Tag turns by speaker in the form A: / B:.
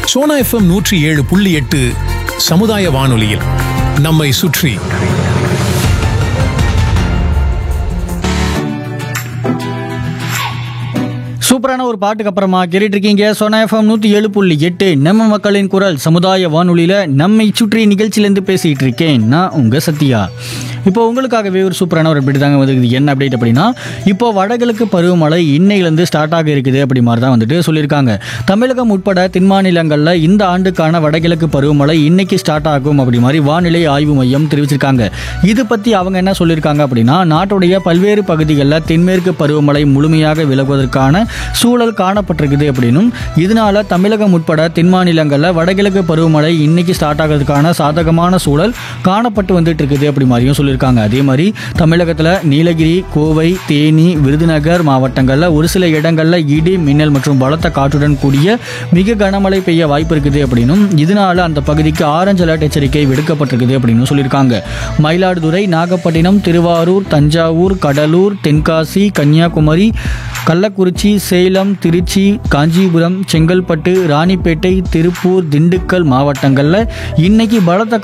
A: Sona FM நூற்றி ஏழு புள்ளி எட்டு சமுதாய வானொலியில் நம்மை சுற்றி
B: சூப்பரான ஒரு பாட்டுக்கு அப்புறமா கேட்டுட்டு இருக்கீங்க சோனா எஃப்எம் நூற்றி ஏழு புள்ளி எட்டு நம்ம மக்களின் குரல் சமுதாய வானொலியில் நம்மை சுற்றி நிகழ்ச்சியிலேருந்து பேசிகிட்டு இருக்கேன் நான் உங்கள் சத்யா இப்போ உங்களுக்காகவே ஒரு சூப்பரான ஒரு அப்டேட் தாங்க வந்துருக்குது என்ன அப்டேட் அப்படின்னா இப்போ வடகிழக்கு பருவமழை இன்னையிலேருந்து ஸ்டார்ட் ஆக இருக்குது அப்படி மாதிரி தான் வந்துட்டு சொல்லியிருக்காங்க தமிழகம் உட்பட தென் மாநிலங்களில் இந்த ஆண்டுக்கான வடகிழக்கு பருவமழை இன்னைக்கு ஸ்டார்ட் ஆகும் அப்படி மாதிரி வானிலை ஆய்வு மையம் தெரிவிச்சிருக்காங்க இது பற்றி அவங்க என்ன சொல்லியிருக்காங்க அப்படின்னா நாட்டுடைய பல்வேறு பகுதிகளில் தென்மேற்கு பருவமழை முழுமையாக விலகுவதற்கான சூழல் காணப்பட்டிருக்குது அப்படின்னும் இதனால தமிழகம் உட்பட தென் மாநிலங்களில் வடகிழக்கு பருவமழை இன்னைக்கு ஸ்டார்ட் ஆகிறதுக்கான சாதகமான சூழல் காணப்பட்டு வந்துட்டு இருக்குது அப்படி மாதிரியும் சொல்லியிருக்காங்க அதே மாதிரி தமிழகத்தில் நீலகிரி கோவை தேனி விருதுநகர் மாவட்டங்களில் ஒரு சில இடங்களில் இடி மின்னல் மற்றும் பலத்த காற்றுடன் கூடிய மிக கனமழை பெய்ய வாய்ப்பு இருக்குது அப்படின்னும் இதனால அந்த பகுதிக்கு ஆரஞ்சு அலர்ட் எச்சரிக்கை விடுக்கப்பட்டிருக்குது அப்படின்னு சொல்லியிருக்காங்க மயிலாடுதுறை நாகப்பட்டினம் திருவாரூர் தஞ்சாவூர் கடலூர் தென்காசி கன்னியாகுமரி கள்ளக்குறிச்சி சேலம் திருச்சி காஞ்சிபுரம் செங்கல்பட்டு ராணிப்பேட்டை திருப்பூர் திண்டுக்கல் மாவட்டங்களில் இன்னைக்கு பலத்த